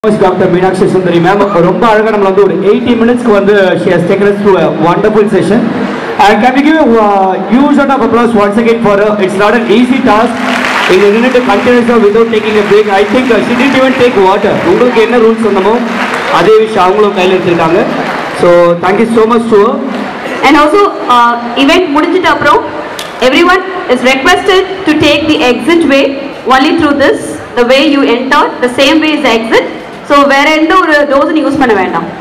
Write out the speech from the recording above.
Doctor Meenakshi சுந்தரி ma'am ரொம்ப அழகாக நம்மள வந்து ஒரு எயிட்டி மினிட்ஸ்க்கு வந்து she has taken us to wonderful session and can we give huge out of applause once again for it's not an easy task இங்க நின்றுட்டு கண்டினியூஸாக without taking a break I think she did even take water உங்களுக்கு என்ன rules சொன்னமோ அதே விஷயம் அவங்களும் கையில் எடுத்திருக்காங்க so thank you so much to And also, uh, event முடிஞ்சிட்ட அப்புறம் everyone is requested to take the exit way only through this, the way you enter, the same way is the exit. So வேற எந்த ஒரு டோஸும் use பண்ண வேண்டாம்